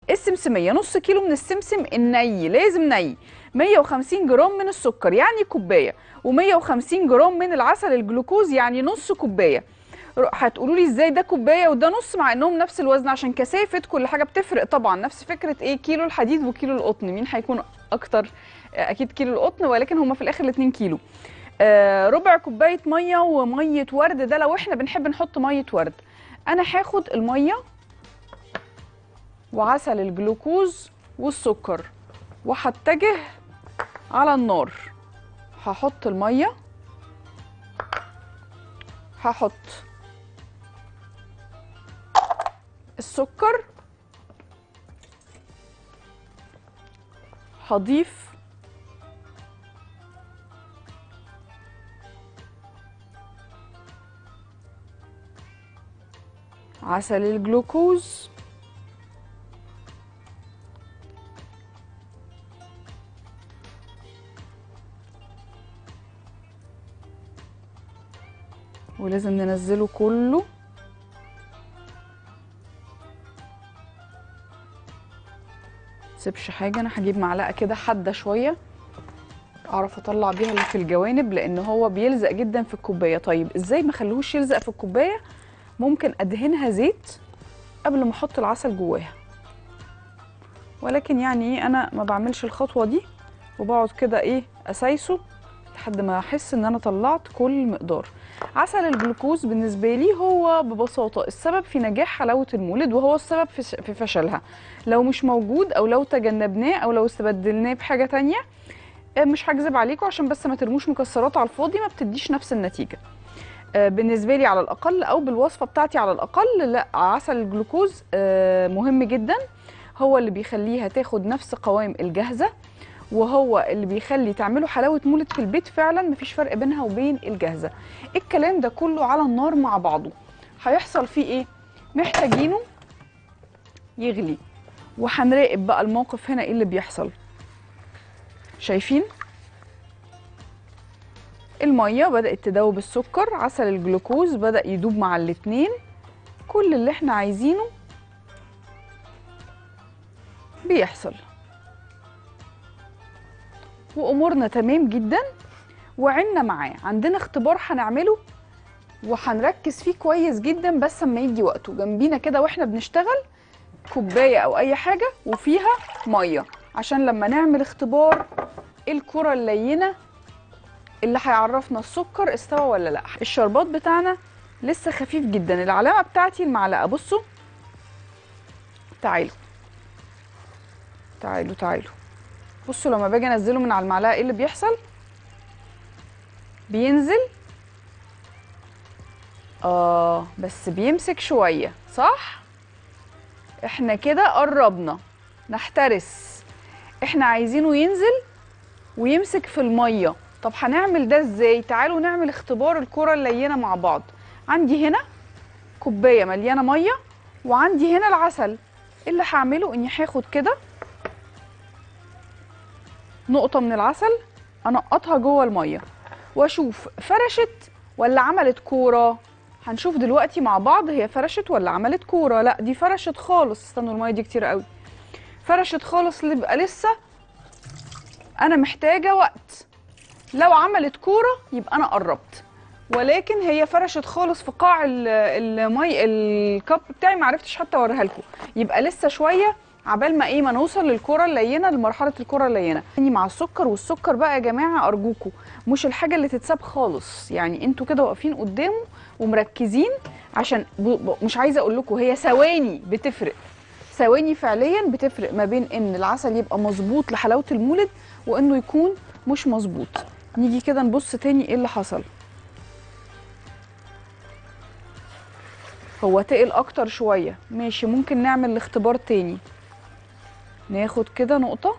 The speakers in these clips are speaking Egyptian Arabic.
السمسميه نص كيلو من السمسم الني لازم ني 150 جرام من السكر يعني كوبايه و150 جرام من العسل الجلوكوز يعني نص كوبايه ر- هتقولوا لي ازاي ده كوبايه وده نص مع انهم نفس الوزن عشان كثافه كل حاجه بتفرق طبعا نفس فكره ايه كيلو الحديد وكيلو القطن مين هيكون اكتر آه، اكيد كيلو القطن ولكن هما في الاخر الاتنين كيلو آه، ربع كوبايه ميه وميه ورد ده لو احنا بنحب نحط ميه ورد انا هاخد الميه وعسل الجلوكوز والسكر وهتجه على النار هحط الميه هحط السكر هضيف عسل الجلوكوز ولازم ننزله كله سيبش حاجه انا هجيب معلقه كده حاده شويه اعرف اطلع بيها اللي في الجوانب لان هو بيلزق جدا في الكوبايه طيب ازاي ما اخليهوش يلزق في الكوبايه ممكن ادهنها زيت قبل ما احط العسل جواها ولكن يعني ايه انا ما بعملش الخطوه دي وبقعد كده ايه اسايسه لحد ما احس ان انا طلعت كل المقدار عسل الجلوكوز بالنسبه لي هو ببساطه السبب في نجاح حلاوه المولد وهو السبب في في فشلها لو مش موجود او لو تجنبناه او لو استبدلناه بحاجه تانية آه، مش هكذب عليكم عشان بس ما ترموش مكسرات على الفاضي ما بتديش نفس النتيجه آه، بالنسبه لي على الاقل او بالوصفه بتاعتي على الاقل لا عسل الجلوكوز آه، مهم جدا هو اللي بيخليها تاخد نفس قوام الجاهزه وهو اللي بيخلي تعملوا حلاوه مولد في البيت فعلا مفيش فرق بينها وبين الجاهزه الكلام ده كله على النار مع بعضه هيحصل فيه ايه محتاجينه يغلي وهنراقب بقى الموقف هنا ايه اللي بيحصل شايفين الميه بدات تدوب السكر عسل الجلوكوز بدا يدوب مع الاتنين كل اللي احنا عايزينه بيحصل وامورنا تمام جدا وعنا معاه عندنا اختبار هنعمله وهنركز فيه كويس جدا بس اما يجي وقته جنبينا كده واحنا بنشتغل كوبايه او اي حاجه وفيها ميه عشان لما نعمل اختبار الكره اللينه اللي هيعرفنا السكر استوى ولا لا الشربات بتاعنا لسه خفيف جدا العلامه بتاعتي المعلقه بصوا تعالوا تعالوا تعالوا بصوا لما باجي انزله من على المعلقه ايه اللي بيحصل بينزل اه بس بيمسك شويه صح احنا كده قربنا نحترس احنا عايزينه ينزل ويمسك في الميه طب هنعمل ده ازاي تعالوا نعمل اختبار الكره اللينه مع بعض عندي هنا كوبايه مليانه ميه وعندي هنا العسل اللي هعمله اني هاخد كده نقطه من العسل انقطها جوه الميه واشوف فرشت ولا عملت كوره هنشوف دلوقتي مع بعض هي فرشت ولا عملت كوره لا دي فرشت خالص استنوا الميه دي كتير قوي فرشت خالص اللي بقى لسه انا محتاجه وقت لو عملت كوره يبقى انا قربت ولكن هي فرشت خالص في قاع ال- المي الكب بتاعي ما عرفتش حتى اوريها لكم يبقى لسه شويه عبال ما ايه ما نوصل للكره اللينه لمرحله الكره اللينه تاني مع السكر والسكر بقى يا جماعه ارجوكم مش الحاجه اللي تتساب خالص يعني انتوا كده واقفين قدامه ومركزين عشان ب... ب... مش عايزه اقول لكم هي ثواني بتفرق ثواني فعليا بتفرق ما بين ان العسل يبقى مظبوط لحلاوه المولد وانه يكون مش مظبوط نيجي كده نبص تاني ايه اللي حصل هو تقل اكتر شويه ماشي ممكن نعمل الاختبار تاني ناخد كده نقطه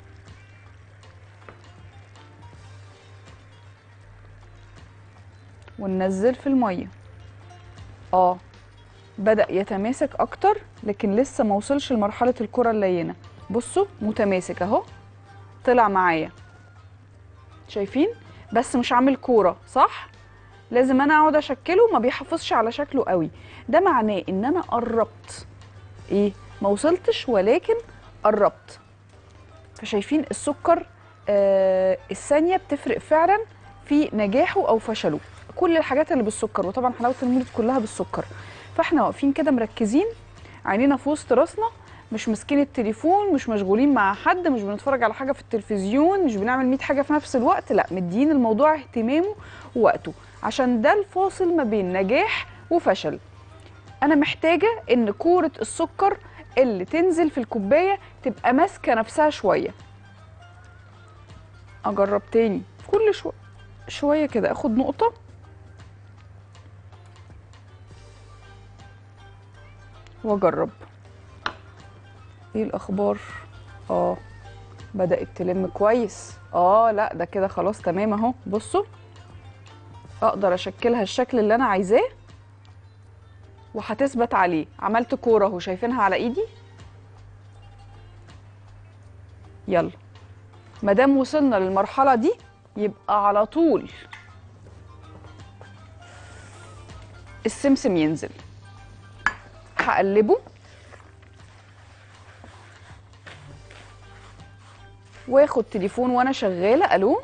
وننزل في الميه اه بدأ يتماسك اكتر لكن لسه ما وصلش لمرحله الكره اللينه بصوا متماسك اهو طلع معايا شايفين بس مش عامل كوره صح لازم انا اقعد اشكله ما بيحافظش على شكله قوي ده معناه ان انا قربت ايه ما وصلتش ولكن قربت فشايفين السكر آه الثانيه بتفرق فعلا في نجاحه او فشله كل الحاجات اللي بالسكر وطبعا حلاوه المولد كلها بالسكر فاحنا واقفين كده مركزين عينينا في وسط راسنا مش ماسكين التليفون مش مشغولين مع حد مش بنتفرج على حاجه في التلفزيون مش بنعمل 100 حاجه في نفس الوقت لا مدين الموضوع اهتمامه ووقته عشان ده الفاصل ما بين نجاح وفشل انا محتاجه ان كوره السكر اللي تنزل في الكوبايه تبقى ماسكه نفسها شويه اجرب تاني كل شويه شويه كده اخد نقطه واجرب ايه الاخبار اه بدات تلم كويس اه لا ده كده خلاص تمام اهو بصوا اقدر اشكلها الشكل اللي انا عايزاه وهتثبت عليه عملت كوره اهو شايفينها على ايدي يلا مادام وصلنا للمرحله دي يبقى على طول السمسم ينزل هقلبه واخد تليفون وانا شغاله الو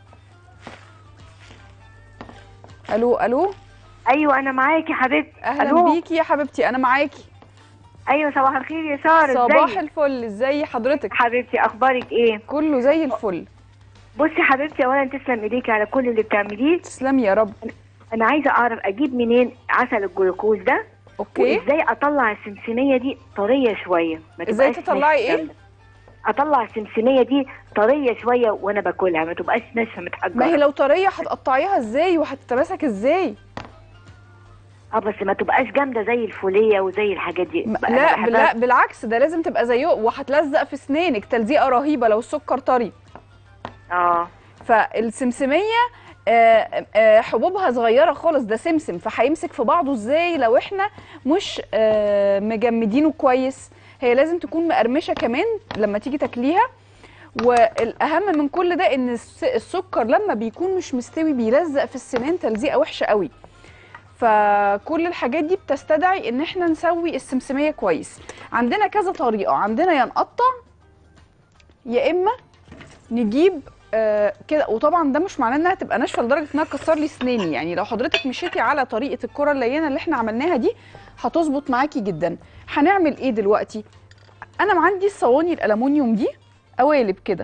الو الو ايوه انا معاكي حبيبتي اهلا ألو. بيكي يا حبيبتي انا معاكي ايوه صباح الخير يا ساره صباح ازيك الفل ازي حضرتك حبيبتي اخبارك ايه كله زي الفل بصي حبيبتي اولا تسلم ايديكي على كل اللي بتعمليه تسلمي يا رب انا عايزه اعرف اجيب منين عسل الجلوكوز ده اوكي وازاي اطلع السمسميه دي طريه شويه ما إزاي تبقاش تطلعي ناشفة إيه؟ جامدة. اطلع السمسميه دي طريه شويه وانا باكلها ما تبقاش ناشفه متحجره ما هي لو طريه هتقطعيها ازاي وهتتماسك ازاي اه بس ما تبقاش جامده زي الفوليه وزي الحاجات دي ما- أنا لا بحبها- لا بالعكس ده لازم تبقى زيه وهتلزق في اسنانك تلزيقه رهيبه لو السكر طري اه فالسمسميه آه، آه، حبوبها صغيره خالص ده سمسم فهيمسك في بعضه ازاي لو احنا مش آه، مجمدينه كويس هي لازم تكون مقرمشه كمان لما تيجي تاكليها والاهم من كل ده ان الس- السكر لما بيكون مش مستوي بيلزق في السنان تلزيقه وحشه قوي فكل الحاجات دي بتستدعي ان احنا نسوي السمسميه كويس عندنا كذا طريقه عندنا يا نقطع يا اما نجيب آه كده وطبعا ده مش معناه انها تبقى ناشفه لدرجه انها تكسر لي سناني يعني لو حضرتك مشيتي على طريقه الكره اللينه اللي احنا عملناها دي هتظبط معاكي جدا هنعمل ايه دلوقتي انا عندي الصواني الالومنيوم دي قوالب كده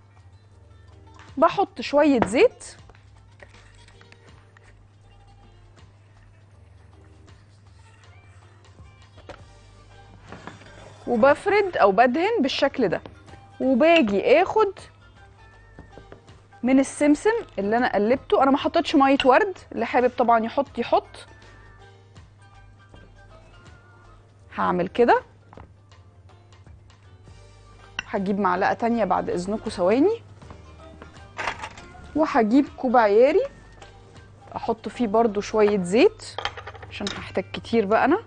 بحط شويه زيت وبفرد او بدهن بالشكل ده وباجي اخد من السمسم اللي انا قلبته انا ما حطيتش ميه ورد اللي حابب طبعا يحط يحط هعمل كده هجيب معلقه تانية بعد اذنكم ثواني وهجيب كوب عياري احط فيه برضو شويه زيت عشان هحتاج كتير بقى انا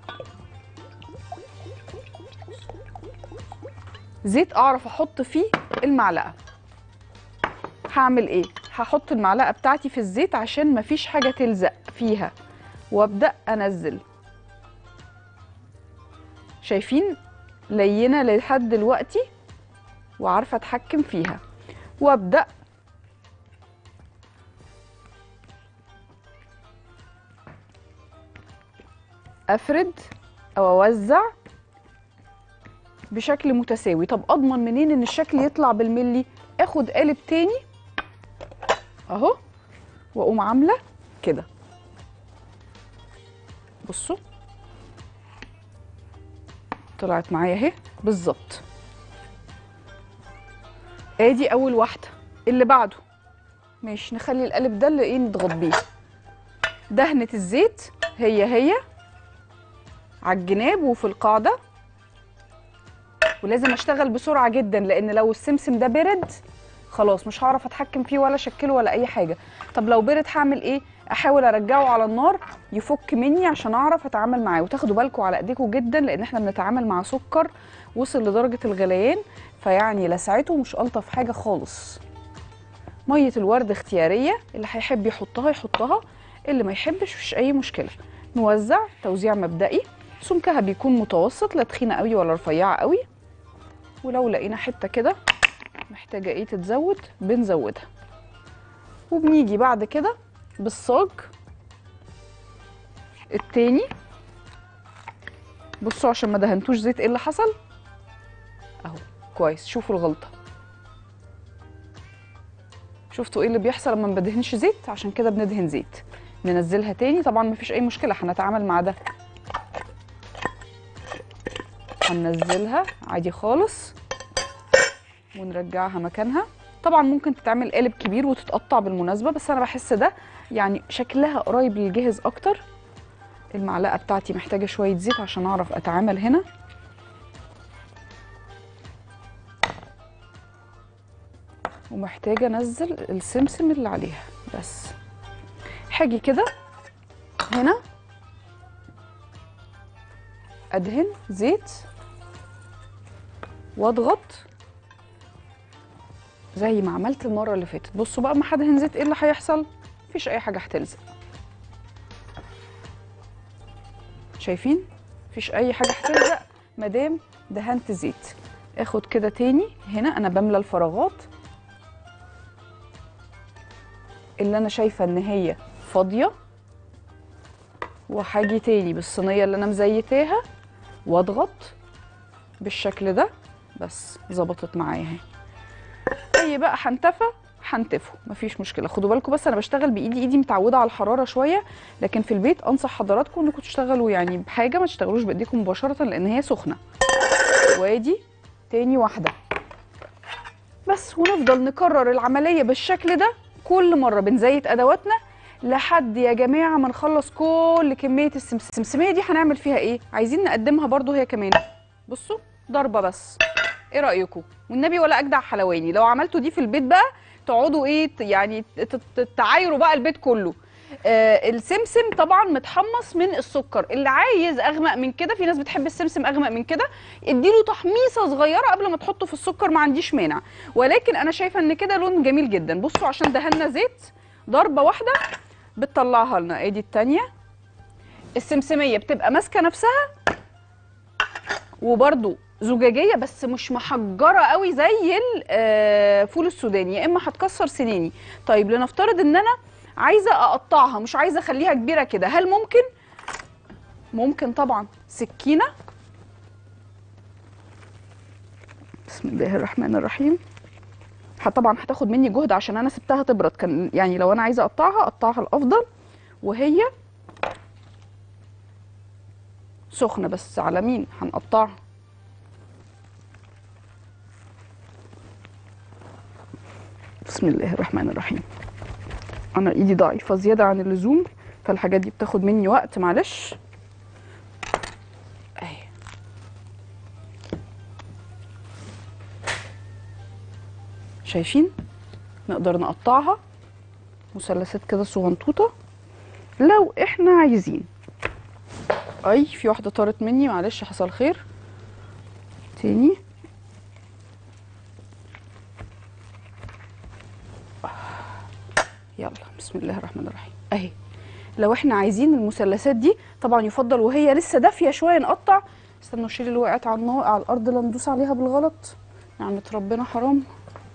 زيت اعرف احط فيه المعلقه هعمل ايه هحط المعلقه بتاعتي في الزيت عشان مفيش حاجه تلزق فيها وابدا انزل شايفين لينه لحد دلوقتي وعارفه اتحكم فيها وابدا افرد او اوزع بشكل متساوي طب اضمن منين ان الشكل يطلع بالملي اخد قالب تاني اهو واقوم عامله كده بصوا طلعت معايا اهي بالظبط ادي اول واحده اللي بعده ماشي نخلي القالب ده اللي ايه نضغط بيه دهنه الزيت هي هي على الجناب وفي القاعده ولازم اشتغل بسرعه جدا لان لو السمسم ده برد خلاص مش هعرف اتحكم فيه ولا اشكله ولا اي حاجه طب لو برد هعمل ايه احاول ارجعه على النار يفك مني عشان اعرف اتعامل معاه وتاخدوا بالكم على ايديكم جدا لان احنا بنتعامل مع سكر وصل لدرجه الغليان فيعني لسعته مش الطف حاجه خالص ميه الورد اختياريه اللي هيحب يحطها يحطها اللي ما يحبش مفيش اي مشكله نوزع توزيع مبدئي سمكها بيكون متوسط لا تخينه قوي ولا رفيعه قوي ولو لقينا حته كده محتاجه ايه تتزود بنزودها وبنيجي بعد كده بالصاج التاني بصوا عشان ما دهنتوش زيت ايه اللي حصل اهو كويس شوفوا الغلطه شفتوا ايه اللي بيحصل لما ما بدهنش زيت عشان كده بندهن زيت ننزلها تاني طبعا مفيش اي مشكله هنتعامل مع ده هننزلها عادي خالص ونرجعها مكانها طبعا ممكن تتعمل قالب كبير وتتقطع بالمناسبه بس انا بحس ده يعني شكلها قريب للجاهز اكتر المعلقه بتاعتي محتاجه شويه زيت عشان اعرف اتعامل هنا ومحتاجه انزل السمسم اللي عليها بس هاجي كده هنا ادهن زيت واضغط زي ما عملت المره اللي فاتت بصوا بقى ما هدهن زيت ايه اللي هيحصل مفيش اي حاجه هتلزق شايفين مفيش اي حاجه هتلزق مادام دهنت زيت اخد كده تاني هنا انا بملى الفراغات اللي انا شايفه ان هي فاضيه وهاجي تاني بالصينيه اللي انا مزيتاها واضغط بالشكل ده بس ظبطت معايا اهي اي بقى حنتفه هنتفه مفيش مشكله خدوا بالكم بس انا بشتغل بايدي ايدي متعوده على الحراره شويه لكن في البيت انصح حضراتكم انكم تشتغلوا يعني بحاجه ما تشتغلوش بايديكم مباشره لان هي سخنه وادي تاني واحده بس ونفضل نكرر العمليه بالشكل ده كل مره بنزيت ادواتنا لحد يا جماعه ما نخلص كل كميه السمس- السمسميه دي هنعمل فيها ايه عايزين نقدمها برضو هي كمان بصوا ضربه بس ايه رايكم والنبي ولا اجدع حلواني لو عملتوا دي في البيت بقى تقعدوا ايه ت- يعني ت- ت- تعايروا بقى البيت كله آه السمسم طبعا متحمص من السكر اللي عايز اغمق من كده في ناس بتحب السمسم اغمق من كده اديله تحميصه صغيره قبل ما تحطه في السكر ما عنديش مانع ولكن انا شايفه ان كده لون جميل جدا بصوا عشان دهنا زيت ضربه واحده بتطلعها لنا ادي التانية السمسميه بتبقى ماسكه نفسها وبرده زجاجيه بس مش محجره قوي زي الفول السوداني يا اما هتكسر سناني طيب لنفترض ان انا عايزه اقطعها مش عايزه اخليها كبيره كده هل ممكن ممكن طبعا سكينه بسم الله الرحمن الرحيم ح- طبعا هتاخد مني جهد عشان انا سبتها تبرد كان يعني لو انا عايزه اقطعها اقطعها الافضل وهي سخنه بس على مين هنقطعها بسم الله الرحمن الرحيم انا ايدي ضعيفه زياده عن اللزوم فالحاجات دي بتاخد مني وقت معلش اهي شايفين نقدر نقطعها مثلثات كده صغنطوطه لو احنا عايزين اي في واحده طارت مني معلش حصل خير تاني يلا بسم الله الرحمن الرحيم اهي لو احنا عايزين المثلثات دي طبعا يفضل وهي لسه دافيه شويه نقطع استنوا شيل اللي وقعت على النار على الارض لا ندوس عليها بالغلط نعمه ربنا حرام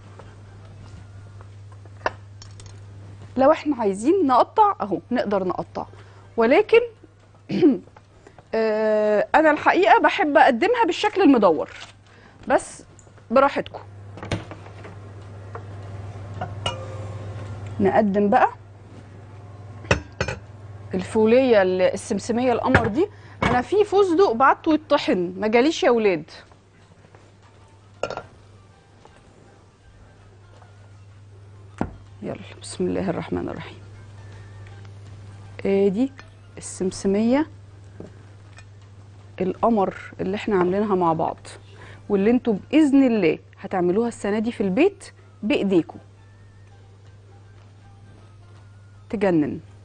لو احنا عايزين نقطع اهو نقدر نقطع ولكن آه، انا الحقيقه بحب اقدمها بالشكل المدور بس براحتكم نقدم بقى الفوليه ال- السمسميه القمر دي انا في فستق بعته يتطحن ما جاليش يا ولاد يلا بسم الله الرحمن الرحيم ادي السمسميه القمر اللي احنا عاملينها مع بعض واللي انتوا باذن الله هتعملوها السنه دي في البيت بايديكم تجنن